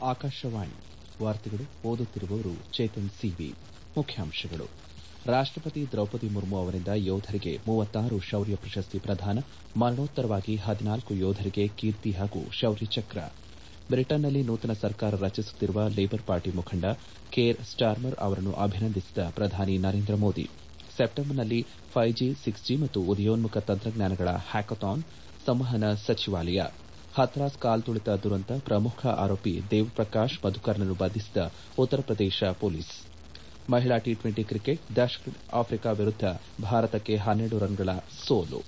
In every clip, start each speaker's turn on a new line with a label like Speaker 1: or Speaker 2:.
Speaker 1: ಆಕಾಶವಾಣಿ ವಾರ್ತೆಗಳು ಓದುತ್ತಿರುವವರು ಚೇತನ್ ಸಿವಿ ಮುಖ್ಯಾಂಶಗಳು ರಾಷ್ಟಪತಿ ದ್ರೌಪದಿ ಮುರ್ಮು ಅವರಿಂದ ಯೋಧರಿಗೆ ಮೂವತ್ತಾರು ಶೌರ್ಯ ಪ್ರಶಸ್ತಿ ಪ್ರದಾನ ಮರಣೋತ್ತರವಾಗಿ ಹದಿನಾಲ್ಕು ಯೋಧರಿಗೆ ಕೀರ್ತಿ ಹಾಗೂ ಶೌರ್ಯ ಚಕ್ರ ಬ್ರಿಟನ್ನಲ್ಲಿ ನೂತನ ಸರ್ಕಾರ ರಚಿಸುತ್ತಿರುವ ಲೇಬರ್ ಪಾರ್ಟಿ ಮುಖಂಡ ಕೇರ್ ಸ್ಟಾರ್ಮರ್ ಅವರನ್ನು ಅಭಿನಂದಿಸಿದ ಪ್ರಧಾನಿ ನರೇಂದ್ರ ಮೋದಿ ಸೆಪ್ಟೆಂಬರ್ನಲ್ಲಿ ಫೈವ್ ಜಿ ಸಿಕ್ಸ್ ಜಿ ಮತ್ತು ಉದಯೋನ್ಮುಖ ತಂತ್ರಜ್ಞಾನಗಳ ಹ್ಯಾಕಥಾನ್ ಸಂವಹನ ಸಚಿವಾಲಯ ಹಥ್ರಾಸ್ ಕಾಲ್ತುಳಿತ ದುರಂತ ಪ್ರಮುಖ ಆರೋಪಿ ದೇವ್ಪ್ರಕಾಶ್ ಮಧುಕರ್ನನ್ನು ಬಂಧಿಸಿದ ಉತ್ತರ ಪ್ರದೇಶ ಪೊಲೀಸ್ ಮಹಿಳಾ ಟಿ ಟ್ವೆಂಟಿ ಕ್ರಿಕೆಟ್ ದಕ್ಷಿಣ ಆಫ್ರಿಕಾ ವಿರುದ್ದ ಭಾರತಕ್ಕೆ ಹನ್ನೆರಡು ರನ್ಗಳ ಸೋಲು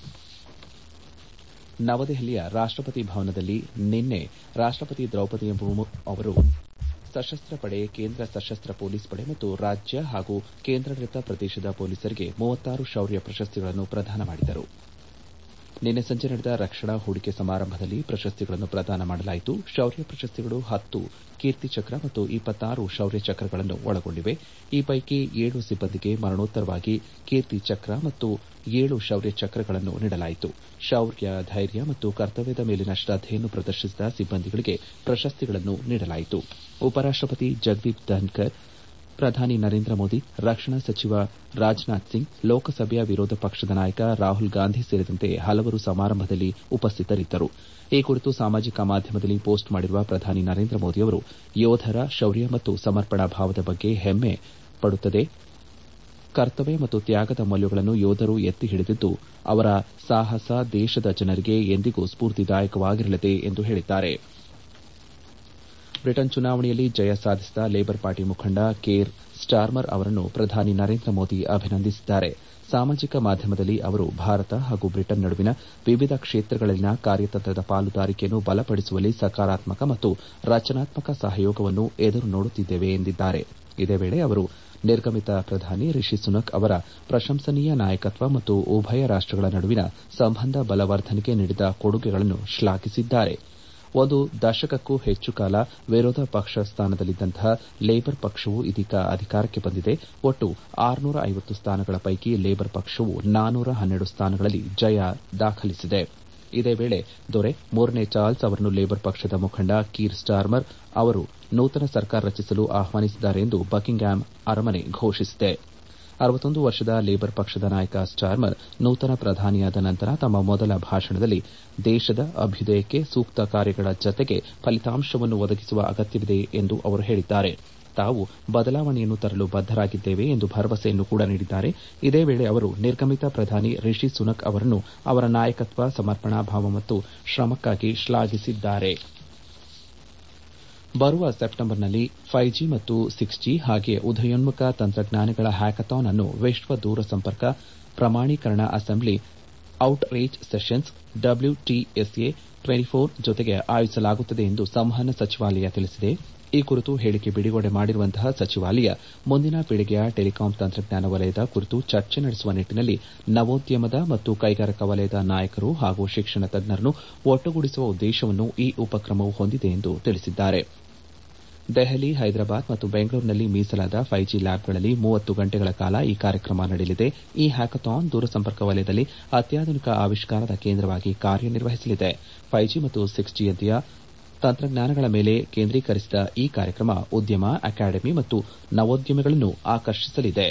Speaker 1: ನವದೆಹಲಿಯ ರಾಷ್ಟಪತಿ ಭವನದಲ್ಲಿ ನಿನ್ನೆ ರಾಷ್ಟಪತಿ ದ್ರೌಪದಿ ಮುರ್ಮು ಅವರು ಸಶಸ್ತ್ರ ಪಡೆ ಕೇಂದ್ರ ಸಶಸ್ತ್ರ ಪೊಲೀಸ್ ಪಡೆ ಮತ್ತು ರಾಜ್ಯ ಹಾಗೂ ಕೇಂದ್ರಾಡಳಿತ ಪ್ರದೇಶದ ಪೊಲೀಸರಿಗೆ ಮೂವತ್ತಾರು ಶೌರ್ಯ ಪ್ರಶಸ್ತಿಗಳನ್ನು ಪ್ರದಾನ ಮಾಡಿದರು ನಿನ್ನೆ ಸಂಜೆ ನಡೆದ ರಕ್ಷಣಾ ಹೂಡಿಕೆ ಸಮಾರಂಭದಲ್ಲಿ ಪ್ರಶಸ್ತಿಗಳನ್ನು ಪ್ರದಾನ ಮಾಡಲಾಯಿತು ಶೌರ್ಯ ಪ್ರಶಸ್ತಿಗಳು ಹತ್ತು ಕೀರ್ತಿ ಚಕ್ರ ಮತ್ತು ಇಪ್ಪತ್ತಾರು ಶೌರ್ಯ ಚಕ್ರಗಳನ್ನು ಒಳಗೊಂಡಿವೆ ಈ ಪೈಕಿ ಏಳು ಸಿಬ್ಬಂದಿಗೆ ಮರಣೋತ್ತರವಾಗಿ ಕೀರ್ತಿ ಚಕ್ರ ಮತ್ತು ಏಳು ಶೌರ್ಯ ಚಕ್ರಗಳನ್ನು ನೀಡಲಾಯಿತು ಶೌರ್ಯ ಧೈರ್ಯ ಮತ್ತು ಕರ್ತವ್ಯದ ಮೇಲಿನ ಶ್ರದ್ದೆಯನ್ನು ಪ್ರದರ್ಶಿಸಿದ ಸಿಬ್ಬಂದಿಗಳಿಗೆ ಪ್ರಶಸ್ತಿಗಳನ್ನು ನೀಡಲಾಯಿತು ಉಪರಾಷ್ಟಪತಿ ಜಗದೀಪ್ ಧನ್ಕರ್ ಪ್ರಧಾನಿ ನರೇಂದ್ರ ಮೋದಿ ರಕ್ಷಣಾ ಸಚಿವ ರಾಜನಾಥ್ ಸಿಂಗ್ ಲೋಕಸಭೆಯ ವಿರೋಧ ಪಕ್ಷದ ನಾಯಕ ರಾಹುಲ್ ಗಾಂಧಿ ಸೇರಿದಂತೆ ಹಲವರು ಸಮಾರಂಭದಲ್ಲಿ ಉಪಸ್ಥಿತರಿದ್ದರು ಈ ಕುರಿತು ಸಾಮಾಜಿಕ ಮಾಧ್ಯಮದಲ್ಲಿ ಪೋಸ್ಟ್ ಮಾಡಿರುವ ಪ್ರಧಾನಿ ನರೇಂದ್ರ ಮೋದಿ ಅವರು ಯೋಧರ ಶೌರ್ಯ ಮತ್ತು ಸಮರ್ಪಣಾ ಭಾವದ ಬಗ್ಗೆ ಹೆಮ್ಮೆ ಪಡುತ್ತದೆ ಕರ್ತವ್ಯ ಮತ್ತು ತ್ಯಾಗದ ಮೌಲ್ಯಗಳನ್ನು ಯೋಧರು ಎತ್ತಿ ಹಿಡಿದಿದ್ದು ಅವರ ಸಾಹಸ ದೇಶದ ಜನರಿಗೆ ಎಂದಿಗೂ ಸ್ಫೂರ್ತಿದಾಯಕವಾಗಿರಲಿದೆ ಎಂದು ಹೇಳಿದ್ದಾರೆ ಬ್ರಿಟನ್ ಚುನಾವಣೆಯಲ್ಲಿ ಜಯ ಸಾಧಿಸಿದ ಲೇಬರ್ ಪಾರ್ಟಿ ಮುಖಂಡ ಕೇರ್ ಸ್ಟಾರ್ಮರ್ ಅವರನ್ನು ಪ್ರಧಾನಿ ನರೇಂದ್ರ ಮೋದಿ ಅಭಿನಂದಿಸಿದ್ದಾರೆ ಸಾಮಾಜಿಕ ಮಾಧ್ಯಮದಲ್ಲಿ ಅವರು ಭಾರತ ಹಾಗೂ ಬ್ರಿಟನ್ ನಡುವಿನ ವಿವಿಧ ಕ್ಷೇತ್ರಗಳಲ್ಲಿನ ಕಾರ್ಯತಂತ್ರದ ಪಾಲುದಾರಿಕೆಯನ್ನು ಬಲಪಡಿಸುವಲ್ಲಿ ಸಕಾರಾತ್ಮಕ ಮತ್ತು ರಚನಾತ್ಮಕ ಸಹಯೋಗವನ್ನು ಎದುರು ನೋಡುತ್ತಿದ್ದೇವೆ ಎಂದಿದ್ದಾರೆ ಇದೇ ವೇಳೆ ಅವರು ನಿರ್ಗಮಿತ ಪ್ರಧಾನಿ ರಿಷಿ ಸುನಕ್ ಅವರ ಪ್ರಶಂಸನೀಯ ನಾಯಕತ್ವ ಮತ್ತು ಉಭಯ ರಾಷ್ಟಗಳ ನಡುವಿನ ಸಂಬಂಧ ಬಲವರ್ಧನೆಗೆ ನೀಡಿದ ಕೊಡುಗೆಗಳನ್ನು ಶ್ಲಾಘಿಸಿದ್ದಾರೆ ಒಂದು ದಶಕಕ್ಕೂ ಹೆಚ್ಚು ಕಾಲ ವಿರೋಧ ಪಕ್ಷ ಸ್ಥಾನದಲ್ಲಿದ್ದಂತಹ ಲೇಬರ್ ಪಕ್ಷವು ಇದೀಗ ಅಧಿಕಾರಕ್ಕೆ ಬಂದಿದೆ ಒಟ್ಟು ಆರುನೂರ ಐವತ್ತು ಸ್ಥಾನಗಳ ಪೈಕಿ ಲೇಬರ್ ಪಕ್ಷವು ನಾನೂರ ಹನ್ನೆರಡು ಸ್ಥಾನಗಳಲ್ಲಿ ಜಯ ದಾಖಲಿಸಿದೆ ಇದೇ ವೇಳೆ ದೊರೆ ಮೂರನೇ ಚಾರ್ಲ್ಸ್ ಅವರನ್ನು ಲೇಬರ್ ಪಕ್ಷದ ಮುಖಂಡ ಕೀರ್ ಸ್ಟಾರ್ಮರ್ ಅವರು ನೂತನ ಸರ್ಕಾರ ರಚಿಸಲು ಆಹ್ವಾನಿಸಿದ್ದಾರೆ ಎಂದು ಬಕಿಂಗ್ಹ್ಯಾಮ್ ಅರಮನೆ ಘೋಷಿಸಿದೆ ಅರವತ್ತೊಂದು ವರ್ಷದ ಲೇಬರ್ ಪಕ್ಷದ ನಾಯಕ ಸ್ಟಾರ್ಮರ್ ನೂತನ ಪ್ರಧಾನಿಯಾದ ನಂತರ ತಮ್ಮ ಮೊದಲ ಭಾಷಣದಲ್ಲಿ ದೇಶದ ಅಭ್ಯುದಯಕ್ಕೆ ಸೂಕ್ತ ಕಾರ್ಯಗಳ ಜತೆಗೆ ಫಲಿತಾಂಶವನ್ನು ಒದಗಿಸುವ ಅಗತ್ಯವಿದೆ ಎಂದು ಅವರು ಹೇಳಿದ್ದಾರೆ ತಾವು ಬದಲಾವಣೆಯನ್ನು ತರಲು ಬದ್ದರಾಗಿದ್ದೇವೆ ಎಂದು ಭರವಸೆಯನ್ನು ಕೂಡ ನೀಡಿದ್ದಾರೆ ಇದೇ ವೇಳೆ ಅವರು ನಿರ್ಗಮಿತ ಪ್ರಧಾನಿ ರಿಷಿ ಸುನಕ್ ಅವರನ್ನು ಅವರ ನಾಯಕತ್ವ ಸಮರ್ಪಣಾ ಭಾವ ಮತ್ತು ಶ್ರಮಕ್ಕಾಗಿ ಶ್ಲಾಘಿಸಿದ್ದಾರೆ ಬರುವ ಸೆಪ್ಟೆಂಬರ್ನಲ್ಲಿ ಫೈವ್ ಜಿ ಮತ್ತು ಸಿಕ್ಸ್ ಜಿ ಹಾಗೆಯೇ ಉದಯೋನ್ಮುಖ ತಂತ್ರಜ್ಞಾನಗಳ ಹ್ಯಾಕಥಾನ್ ಅನ್ನು ವಿಶ್ವ ದೂರಸಂಪರ್ಕ ಪ್ರಮಾಣೀಕರಣ assembly outreach sessions WTSA twenty four ಜೊತೆಗೆ ಆಯೋಜಿಸಲಾಗುತ್ತದೆ ಎಂದು ಸಂವಹನ ಸಚಿವಾಲಯ ತಿಳಿಸಿದೆ ಈ ಕುರಿತು ಹೇಳಿಕೆ ಬಿಡುಗಡೆ ಮಾಡಿರುವಂತಹ ಸಚಿವಾಲಯ ಮುಂದಿನ ಪೀಳಿಗೆಯ ಟೆಲಿಕಾಂ ತಂತ್ರಜ್ಞಾನ ವಲಯದ ಕುರಿತು ಚರ್ಚೆ ನಡೆಸುವ ನಿಟ್ಟನಲ್ಲಿ ನವೋದ್ಯಮದ ಮತ್ತು ಕೈಗಾರಿಕಾ ವಲಯದ ನಾಯಕರು ಹಾಗೂ ಶಿಕ್ಷಣ ತಜ್ಞರನ್ನು ಒಟ್ಟುಗೂಡಿಸುವ ಉದ್ದೇಶವನ್ನು ಈ ಉಪಕ್ರಮವು ಹೊಂದಿದೆ ಎಂದು ತಿಳಿಸಿದ್ದಾರೆ ದೆಹಲಿ ಹೈದರಾಬಾದ್ ಮತ್ತು ಬೆಂಗಳೂರಿನಲ್ಲಿ ಮೀಸಲಾದ ಫೈವ್ ಜಿ ಲ್ಯಾಬ್ಗಳಲ್ಲಿ ಮೂವತ್ತು ಗಂಟೆಗಳ ಕಾಲ ಈ ಕಾರ್ಯಕ್ರಮ ನಡೆಯಲಿದೆ ಈ ಹ್ಯಾಕಥಾನ್ ದೂರಸಂಪರ್ಕ ವಲಯದಲ್ಲಿ ಅತ್ಯಾಧುನಿಕ ಆವಿಷ್ಕಾರದ ಕೇಂದ್ರವಾಗಿ ಕಾರ್ಯನಿರ್ವಹಿಸಲಿದೆ ಫೈವ್ ಜಿ ಮತ್ತು ಸಿಕ್ಸ್ ಜಿಯಂತಹ ತಂತ್ರಜ್ಞಾನಗಳ ಮೇಲೆ ಕೇಂದ್ರೀಕರಿಸಿದ ಈ ಕಾರ್ಯಕ್ರಮ ಉದ್ಯಮ ಅಕಾಡೆಮಿ ಮತ್ತು ನವೋದ್ಯಮಿಗಳನ್ನು ಆಕರ್ಷಿಸಲಿದೆ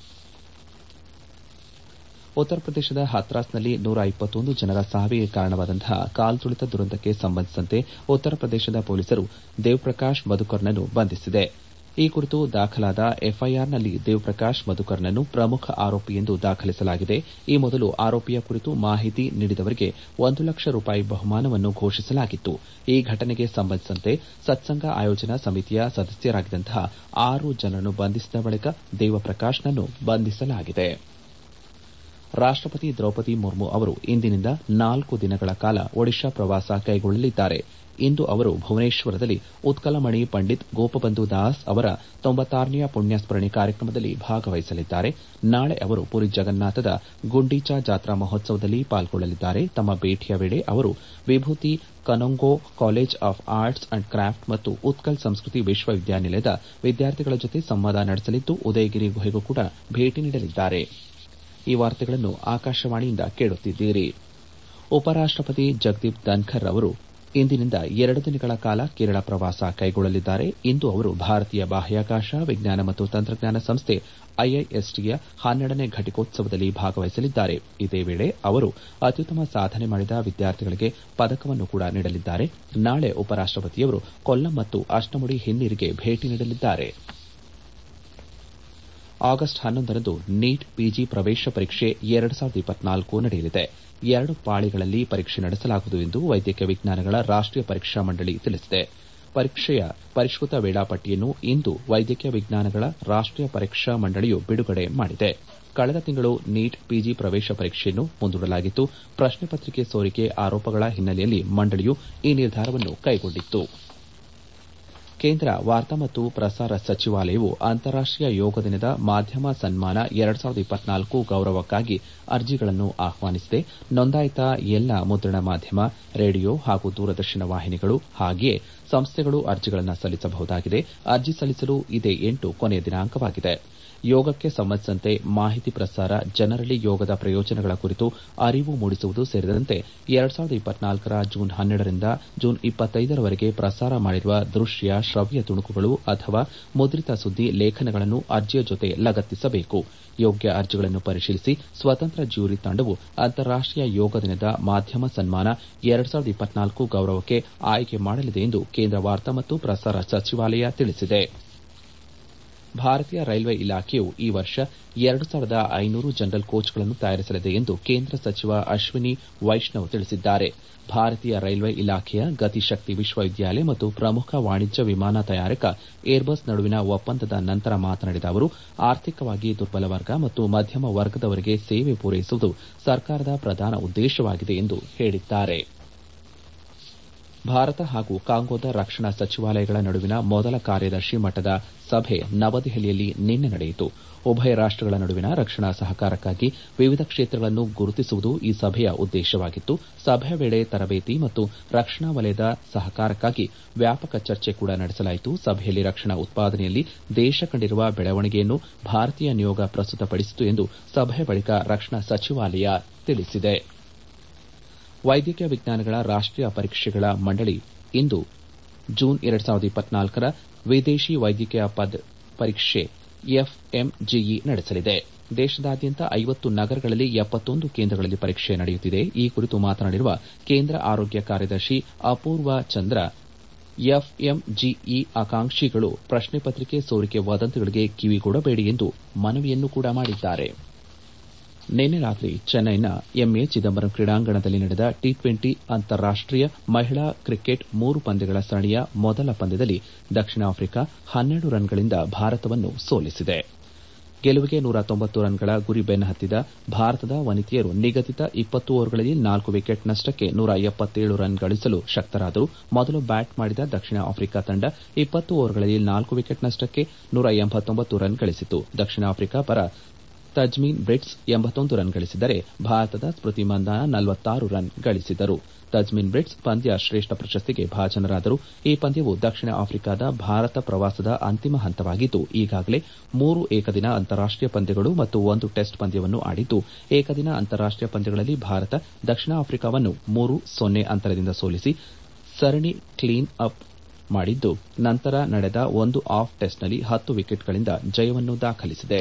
Speaker 1: ಉತ್ತರ ಪ್ರದೇಶದ ಹತ್ರಾಸ್ನಲ್ಲಿ ನೂರ ಇಪ್ಪತ್ತೊಂದು ಜನರ ಸಾವಿಗೆ ಕಾರಣವಾದಂತಹ ಕಾಲ್ತುಳಿತ ದುರಂತಕ್ಕೆ ಸಂಬಂಧಿಸಿದಂತೆ ಉತ್ತರ ಪ್ರದೇಶದ ಪೊಲೀಸರು ದೇವ್ಪ್ರಕಾಶ್ ಮಧುಕರ್ನನ್ನು ಬಂಧಿಸಿದೆ ಈ ಕುರಿತು ದಾಖಲಾದ ಎಫ್ಐಆರ್ನಲ್ಲಿ ದೇವ್ಪ್ರಕಾಶ್ ಮಧುಕರ್ನನ್ನು ಪ್ರಮುಖ ಆರೋಪಿ ಎಂದು ದಾಖಲಿಸಲಾಗಿದೆ ಈ ಮೊದಲು ಆರೋಪಿಯ ಕುರಿತು ಮಾಹಿತಿ ನೀಡಿದವರಿಗೆ ಒಂದು ಲಕ್ಷ ರೂಪಾಯಿ ಬಹುಮಾನವನ್ನು ಘೋಷಿಸಲಾಗಿತ್ತು ಈ ಘಟನೆಗೆ ಸಂಬಂಧಿಸಿದಂತೆ ಸತ್ಸಂಗ ಆಯೋಜನಾ ಸಮಿತಿಯ ಸದಸ್ಯರಾಗಿದ್ದಂತಹ ಆರು ಜನರನ್ನು ಬಂಧಿಸಿದ ಬಳಿಕ ದೇವಪ್ರಕಾಶ್ನನ್ನು ಬಂಧಿಸಲಾಗಿದೆ ರಾಷ್ಟಪತಿ ದ್ರೌಪದಿ ಮುರ್ಮು ಅವರು ಇಂದಿನಿಂದ ನಾಲ್ಕು ದಿನಗಳ ಕಾಲ ಒಡಿಶಾ ಪ್ರವಾಸ ಕೈಗೊಳ್ಳಲಿದ್ದಾರೆ ಇಂದು ಅವರು ಭುವನೇಶ್ವರದಲ್ಲಿ ಉತ್ಕಲಮಣಿ ಪಂಡಿತ್ ಗೋಪಬಂಧು ದಾಸ್ ಅವರ ತೊಂಬತ್ತಾರನೆಯ ಪುಣ್ಯಸ್ಮರಣೆ ಕಾರ್ಯಕ್ರಮದಲ್ಲಿ ಭಾಗವಹಿಸಲಿದ್ದಾರೆ ನಾಳೆ ಅವರು ಪುರಿ ಜಗನ್ನಾಥದ ಗುಂಡೀಚಾ ಜಾತ್ರಾ ಮಹೋತ್ಸವದಲ್ಲಿ ಪಾಲ್ಗೊಳ್ಳಲಿದ್ದಾರೆ ತಮ್ಮ ಭೇಟಿಯ ವೇಳೆ ಅವರು Vibhuti Kanungo college of arts and craft ಮತ್ತು ಉತ್ಕಲ್ ಸಂಸ್ಕೃತಿ ವಿಶ್ವವಿದ್ಯಾನಿಲಯದ ವಿದ್ಯಾರ್ಥಿಗಳ ಜೊತೆ ಸಂವಾದ ನಡೆಸಲಿದ್ದು ಉದಯಗಿರಿ ಗುಹೆಗೂ ಕೂಡ ಭೇಟಿ ನೀಡಲಿದ್ದಾರೆ ಈ ವಾರ್ತೆಗಳನ್ನು ಆಕಾಶವಾಣಿಯಿಂದ ಕೇಳುತ್ತಿದ್ದೀರಿ ಉಪರಾಷ್ಟಪತಿ ಜಗದೀಪ್ ಧನ್ಕರ್ ಅವರು ಇಂದಿನಿಂದ ಎರಡು ದಿನಗಳ ಕಾಲ ಕೇರಳ ಪ್ರವಾಸ ಕೈಗೊಳ್ಳಲಿದ್ದಾರೆ ಇಂದು ಅವರು ಭಾರತೀಯ ಬಾಹ್ಯಾಕಾಶ ವಿಜ್ಞಾನ ಮತ್ತು ತಂತ್ರಜ್ಞಾನ ಸಂಸ್ಥೆ ಐಐಎಸ್ಟಿಯ ಹನ್ನೆರಡನೇ ಘಟಿಕೋತ್ಸವದಲ್ಲಿ ಭಾಗವಹಿಸಲಿದ್ದಾರೆ ಇದೇ ವೇಳೆ ಅವರು ಅತ್ಯುತ್ತಮ ಸಾಧನೆ ಮಾಡಿದ ವಿದ್ಯಾರ್ಥಿಗಳಿಗೆ ಪದಕವನ್ನು ಕೂಡ ನೀಡಲಿದ್ದಾರೆ ನಾಳೆ ಉಪರಾಷ್ಟಪತಿಯವರು ಕೊಲ್ಲಂ ಮತ್ತು ಅಷ್ಟಮುಡಿ ಹಿನ್ನೀರಿಗೆ ಭೇಟಿ ನೀಡಲಿದ್ದಾರೆ ಆಗಸ್ಟ್ ಹನ್ನೊಂದರಂದು ನೀಟ್ ಪಿಜಿ ಪ್ರವೇಶ ಪರೀಕ್ಷೆ ಎರಡು ಸಾವಿರದ ಇಪ್ಪತ್ನಾಲ್ಕು ನಡೆಯಲಿದೆ ಎರಡು ಪಾಳಿಗಳಲ್ಲಿ ಪರೀಕ್ಷೆ ನಡೆಸಲಾಗುವುದು ಎಂದು ವೈದ್ಯಕೀಯ ವಿಜ್ಞಾನಗಳ ರಾಷ್ಟೀಯ ಪರೀಕ್ಷಾ ಮಂಡಳಿ ತಿಳಿಸಿದೆ ಪರೀಕ್ಷೆಯ ಪರಿಷ್ಕೃತ ವೇಳಾಪಟ್ಟಿಯನ್ನು ಇಂದು ವೈದ್ಯಕೀಯ ವಿಜ್ಞಾನಗಳ ರಾಷ್ಟೀಯ ಪರೀಕ್ಷಾ ಮಂಡಳಿಯು ಬಿಡುಗಡೆ ಮಾಡಿದೆ ಕಳೆದ ತಿಂಗಳು ನೀಟ್ ಪಿಜಿ ಪ್ರವೇಶ ಪರೀಕ್ಷೆಯನ್ನು ಮುಂದೂಡಲಾಗಿತ್ತು ಪ್ರಶ್ನೆ ಪತ್ರಿಕೆ ಸೋರಿಕೆ ಆರೋಪಗಳ ಹಿನ್ನೆಲೆಯಲ್ಲಿ ಮಂಡಳಿಯು ಈ ನಿರ್ಧಾರವನ್ನು ಕೈಗೊಂಡಿತ್ತು ಕೇಂದ್ರ ವಾರ್ತಾ ಮತ್ತು ಪ್ರಸಾರ ಸಚಿವಾಲಯವು ಅಂತಾರಾಷ್ಟೀಯ ಯೋಗ ದಿನದ ಮಾಧ್ಯಮ ಸನ್ಮಾನ ಎರಡು ಸಾವಿರದ ಇಪ್ಪತ್ನಾಲ್ಕು ಗೌರವಕ್ಕಾಗಿ ಅರ್ಜಿಗಳನ್ನು ಆಹ್ವಾನಿಸಿದೆ ನೋಂದಾಯಿತ ಎಲ್ಲ ಮುದ್ರಣ ಮಾಧ್ಯಮ ರೇಡಿಯೋ ಹಾಗೂ ದೂರದರ್ಶನ ವಾಹಿನಿಗಳು ಹಾಗೆಯೇ ಸಂಸ್ಥೆಗಳು ಅರ್ಜಿಗಳನ್ನು ಸಲ್ಲಿಸಬಹುದಾಗಿದೆ ಅರ್ಜಿ ಸಲ್ಲಿಸಲು ಇದೇ ಎಂಟು ಕೊನೆಯ ದಿನಾಂಕವಾಗಿದೆ ಯೋಗಕ್ಕೆ ಸಂಬಂಧಿಸಿದಂತೆ ಮಾಹಿತಿ ಪ್ರಸಾರ ಜನರಲ್ಲಿ ಯೋಗದ ಪ್ರಯೋಜನಗಳ ಕುರಿತು ಅರಿವು ಮೂಡಿಸುವುದು ಸೇರಿದಂತೆ ಎರಡು ಸಾವಿರದ ಇಪ್ಪತ್ನಾಲ್ಕರ ಜೂನ್ ಹನ್ನೆರಡರಿಂದ ಜೂನ್ ಇಪ್ಪತ್ತೈದರವರೆಗೆ ಪ್ರಸಾರ ಮಾಡಿರುವ ದೃಶ್ಯ ಶ್ರವ್ಯ ತುಣುಕುಗಳು ಅಥವಾ ಮುದ್ರಿತ ಸುದ್ದಿ ಲೇಖನಗಳನ್ನು ಅರ್ಜಿಯ ಜೊತೆ ಲಗತ್ತಿಸಬೇಕು ಯೋಗ್ಯ ಅರ್ಜಿಗಳನ್ನು ಪರಿಶೀಲಿಸಿ ಸ್ವತಂತ್ರ ಜ್ಯೂರಿ ತಂಡವು ಅಂತಾರಾಷ್ಟೀಯ ಯೋಗ ದಿನದ ಮಾಧ್ಯಮ ಸನ್ಮಾನ ಎರಡು ಸಾವಿರದ ಇಪ್ಪತ್ನಾಲ್ಕು ಗೌರವಕ್ಕೆ ಆಯ್ಕೆ ಮಾಡಲಿದೆ ಎಂದು ಕೇಂದ್ರ ವಾರ್ತಾ ಮತ್ತು ಪ್ರಸಾರ ಸಚಿವಾಲಯ ತಿಳಿಸಿದೆ ಭಾರತೀಯ ರೈಲ್ವೆ ಇಲಾಖೆಯು ಈ ವರ್ಷ ಎರಡು ಸಾವಿರದ ಐನೂರು ಜನರಲ್ ಕೋಚ್ಗಳನ್ನು ತಯಾರಿಸಲಿದೆ ಎಂದು ಕೇಂದ್ರ ಸಚಿವ ಅಶ್ವಿನಿ ವೈಷ್ಣವ್ ತಿಳಿಸಿದ್ದಾರೆ ಭಾರತೀಯ ರೈಲ್ವೆ ಇಲಾಖೆಯ ಗತಿಶಕ್ತಿ ವಿಶ್ವವಿದ್ಯಾಲಯ ಮತ್ತು ಪ್ರಮುಖ ವಾಣಿಜ್ಯ ವಿಮಾನ ತಯಾರಕ ಏರ್ಬಸ್ ನಡುವಿನ ಒಪ್ಪಂದದ ನಂತರ ಮಾತನಾಡಿದ ಅವರು ಆರ್ಥಿಕವಾಗಿ ದುರ್ಬಲ ವರ್ಗ ಮತ್ತು ಮಧ್ಯಮ ವರ್ಗದವರಿಗೆ ಸೇವೆ ಪೂರೈಸುವುದು ಸರ್ಕಾರದ ಪ್ರಧಾನ ಉದ್ದೇಶವಾಗಿದೆ ಎಂದು ಹೇಳಿದ್ದಾರೆ ಭಾರತ ಹಾಗೂ ಕಾಂಗೋದ ರಕ್ಷಣಾ ಸಚಿವಾಲಯಗಳ ನಡುವಿನ ಮೊದಲ ಕಾರ್ಯದರ್ಶಿ ಮಟ್ಟದ ಸಭೆ ನವದೆಹಲಿಯಲ್ಲಿ ನಿನ್ನೆ ನಡೆಯಿತು ಉಭಯ ರಾಷ್ಟಗಳ ನಡುವಿನ ರಕ್ಷಣಾ ಸಹಕಾರಕ್ಕಾಗಿ ವಿವಿಧ ಕ್ಷೇತ್ರಗಳನ್ನು ಗುರುತಿಸುವುದು ಈ ಸಭೆಯ ಉದ್ದೇಶವಾಗಿತ್ತು ಸಭೆಯ ವೇಳೆ ತರಬೇತಿ ಮತ್ತು ರಕ್ಷಣಾ ವಲಯದ ಸಹಕಾರಕ್ಕಾಗಿ ವ್ಯಾಪಕ ಚರ್ಚೆ ಕೂಡ ನಡೆಸಲಾಯಿತು ಸಭೆಯಲ್ಲಿ ರಕ್ಷಣಾ ಉತ್ಪಾದನೆಯಲ್ಲಿ ದೇಶ ಕಂಡಿರುವ ಬೆಳವಣಿಗೆಯನ್ನು ಭಾರತೀಯ ನಿಯೋಗ ಪ್ರಸ್ತುತಪಡಿಸಿತು ಎಂದು ಸಭೆಯ ಬಳಿಕ ರಕ್ಷಣಾ ಸಚಿವಾಲಯ ತಿಳಿಸಿದೆ ವೈದ್ಯಕೀಯ ವಿಜ್ಞಾನಗಳ ರಾಷ್ಟೀಯ ಪರೀಕ್ಷೆಗಳ ಮಂಡಳಿ ಇಂದು ಜೂನ್ ಎರಡು ಸಾವಿರದ ಇಪ್ಪತ್ನಾಲ್ಕರ ವಿದೇಶಿ ವೈದ್ಯಕೀಯ ಪರೀಕ್ಷೆ ಎಫ್ಎಂಜಿಇ ನಡೆಸಲಿದೆ ದೇಶದಾದ್ಯಂತ ಐವತ್ತು ನಗರಗಳಲ್ಲಿ ಎಪ್ಪತ್ತೊಂದು ಕೇಂದ್ರಗಳಲ್ಲಿ ಪರೀಕ್ಷೆ ನಡೆಯುತ್ತಿದೆ ಈ ಕುರಿತು ಮಾತನಾಡಿರುವ ಕೇಂದ್ರ ಆರೋಗ್ಯ ಕಾರ್ಯದರ್ಶಿ ಅಪೂರ್ವ ಚಂದ್ರ ಎಫ್ಎಂಜಿಇ ಆಕಾಂಕ್ಷಿಗಳು ಪ್ರಶ್ನೆ ಪತ್ರಿಕೆ ಸೋರಿಕೆ ವದಂತಿಗಳಿಗೆ ಕಿವಿಗೊಡಬೇಡಿ ಎಂದು ಮನವಿಯನ್ನು ಕೂಡ ಮಾಡಿದ್ದಾರೆ ನಿನ್ನೆ ರಾತ್ರಿ ಚೆನ್ನೈನ ಎಂಎ ಚಿದಂಬರಂ ಕ್ರೀಡಾಂಗಣದಲ್ಲಿ ನಡೆದ ಟಿ ಟ್ವೆಂಟಿ ಅಂತಾರಾಷ್ಟೀಯ ಮಹಿಳಾ ಕ್ರಿಕೆಟ್ ಮೂರು ಪಂದ್ಯಗಳ ಸರಣಿಯ ಮೊದಲ ಪಂದ್ಯದಲ್ಲಿ ದಕ್ಷಿಣ ಆಫ್ರಿಕಾ ಹನ್ನೆರಡು ರನ್ಗಳಿಂದ ಭಾರತವನ್ನು ಸೋಲಿಸಿದೆ ಗೆಲುವಿಗೆ ನೂರ ತೊಂಬತ್ತು ರನ್ಗಳ ಗುರಿ ಬೆನ್ನಹತ್ತಿದ ಭಾರತದ ವನಿತೆಯರು ನಿಗದಿತ ಇಪ್ಪತ್ತು ಓವರ್ಗಳಲ್ಲಿ ನಾಲ್ಕು ವಿಕೆಟ್ ನಷ್ಟಕ್ಕೆ ನೂರ ಎಪ್ಪತ್ತೇಳು ರನ್ ಗಳಿಸಲು ಶಕ್ತರಾದರು ಮೊದಲು ಬ್ಯಾಟ್ ಮಾಡಿದ ದಕ್ಷಿಣ ಆಫ್ರಿಕಾ ತಂಡ ಇಪ್ಪತ್ತು ಓವರ್ಗಳಲ್ಲಿ ನಾಲ್ಕು ವಿಕೆಟ್ ನಷ್ಟಕ್ಕೆ ನೂರ ಎಂಬತ್ತೊಂಬತ್ತು ರನ್ ಗಳಿಸಿತು ದಕ್ಷಿಣ ಆಫ್ರಿಕಾ ಪರ ತಜ್ಮೀನ್ ಬ್ರಿಟ್ಸ್ ಎಂಬತ್ತೊಂದು ರನ್ ಗಳಿಸಿದರೆ ಭಾರತದ ಸ್ಮೃತಿ ಮಂದಾನ ನಲವತ್ತಾರು ರನ್ ಗಳಿಸಿದರು ತಜ್ಮೀನ್ ಬ್ರಿಟ್ಸ್ ಪಂದ್ಯ ಶ್ರೇಷ್ಠ ಪ್ರಶಸ್ತಿಗೆ ಭಾಜನರಾದರು ಈ ಪಂದ್ಯವು ದಕ್ಷಿಣ ಆಫ್ರಿಕಾದ ಭಾರತ ಪ್ರವಾಸದ ಅಂತಿಮ ಹಂತವಾಗಿದ್ದು ಈಗಾಗಲೇ ಮೂರು ಏಕದಿನ ಅಂತಾರಾಷ್ಟೀಯ ಪಂದ್ಯಗಳು ಮತ್ತು ಒಂದು ಟೆಸ್ಟ್ ಪಂದ್ಯವನ್ನು ಆಡಿದ್ದು ಏಕದಿನ ಅಂತಾರಾಷ್ಟೀಯ ಪಂದ್ಯಗಳಲ್ಲಿ ಭಾರತ ದಕ್ಷಿಣ ಆಫ್ರಿಕಾವನ್ನು ಮೂರು ಸೊನ್ನೆ ಅಂತರದಿಂದ ಸೋಲಿಸಿ ಸರಣಿ ಕ್ಲೀನ್ ಅಪ್ ಮಾಡಿದ್ದು ನಂತರ ನಡೆದ ಒಂದು ಆಫ್ ಟೆಸ್ಟ್ನಲ್ಲಿ ಹತ್ತು ವಿಕೆಟ್ಗಳಿಂದ ಜಯವನ್ನು ದಾಖಲಿಸಿದೆ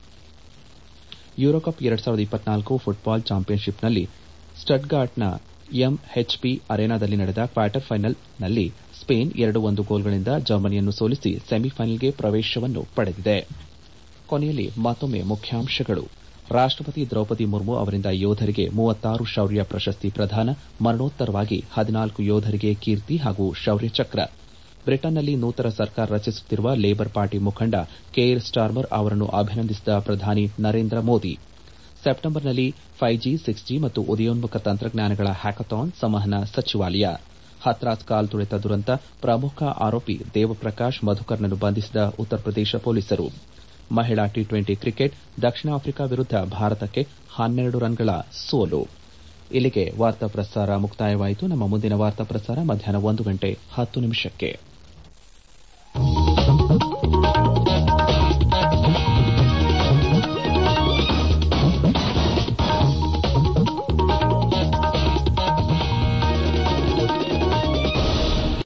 Speaker 1: ಯೂರೋಕಪ್ ಎರಡು ಸಾವಿರದ ಇಪ್ಪತ್ನಾಲ್ಕು ಫುಟ್ಬಾಲ್ ಚಾಂಪಿಯನ್ಶಿಪ್ನಲ್ಲಿ ಸ್ಟಟ್ಗಾರ್ಟ್ನ ಎಂಎಚ್ಪಿ ಅರೆನಾದಲ್ಲಿ ನಡೆದ ಕ್ವಾರ್ಟರ್ ಫೈನಲ್ನಲ್ಲಿ ಸ್ಪೇನ್ ಎರಡು ಒಂದು ಗೋಲ್ಗಳಿಂದ ಜರ್ಮನಿಯನ್ನು ಸೋಲಿಸಿ ಸೆಮಿಫೈನಲ್ಗೆ ಪ್ರವೇಶವನ್ನು ಪಡೆದಿದೆ ಕೊನೆಯಲ್ಲಿ ಮತ್ತೊಮ್ಮೆ ಮುಖ್ಯಾಂಶಗಳು ರಾಷ್ಟಪತಿ ದ್ರೌಪದಿ ಮುರ್ಮು ಅವರಿಂದ ಯೋಧರಿಗೆ ಮೂವತ್ತಾರು ಶೌರ್ಯ ಪ್ರಶಸ್ತಿ ಪ್ರದಾನ ಮರಣೋತ್ತರವಾಗಿ ಹದಿನಾಲ್ಕು ಯೋಧರಿಗೆ ಕೀರ್ತಿ ಹಾಗೂ ಶೌರ್ಯ ಚಕ್ರ ಬ್ರಿಟನ್ನಲ್ಲಿ ನೂತನ ಸರ್ಕಾರ ರಚಿಸುತ್ತಿರುವ ಲೇಬರ್ ಪಾರ್ಟಿ ಮುಖಂಡ ಕೇರ್ ಸ್ಟಾರ್ಮರ್ ಅವರನ್ನು ಅಭಿನಂದಿಸಿದ ಪ್ರಧಾನಿ ನರೇಂದ್ರ ಮೋದಿ ಸೆಪ್ಟೆಂಬರ್ನಲ್ಲಿ ಫೈವ್ ಜಿ ಸಿಕ್ಸ್ ಜಿ ಮತ್ತು ಉದಯೋನ್ಮುಖ ತಂತ್ರಜ್ಞಾನಗಳ ಹ್ಯಾಕಥಾನ್ ಸಂವಹನ ಸಚಿವಾಲಯ ಹತ್ರಾಸ್ ಕಾಲ್ತುಳಿತ ದುರಂತ ಪ್ರಮುಖ ಆರೋಪಿ ದೇವಪ್ರಕಾಶ್ ಮಧುಕರ್ನನ್ನು ಬಂಧಿಸಿದ ಉತ್ತರ ಪ್ರದೇಶ ಪೊಲೀಸರು ಮಹಿಳಾ ಟಿ ಟ್ವೆಂಟಿ ಕ್ರಿಕೆಟ್ ದಕ್ಷಿಣ ಆಫ್ರಿಕಾ ವಿರುದ್ಧ ಭಾರತಕ್ಕೆ ಹನ್ನೆರಡು ರನ್ಗಳ ಸೋಲು ಇಲ್ಲಿಗೆ ವಾರ್ತಾ ಪ್ರಸಾರ ಮುಕ್ತಾಯವಾಯಿತು ನಮ್ಮ ಮುಂದಿನ ವಾರ್ತಾ ಪ್ರಸಾರ ಮಧ್ಯಾಹ್ನ ಒಂದು ಗಂಟೆ ಹತ್ತು ನಿಮಿಷಕ್ಕೆ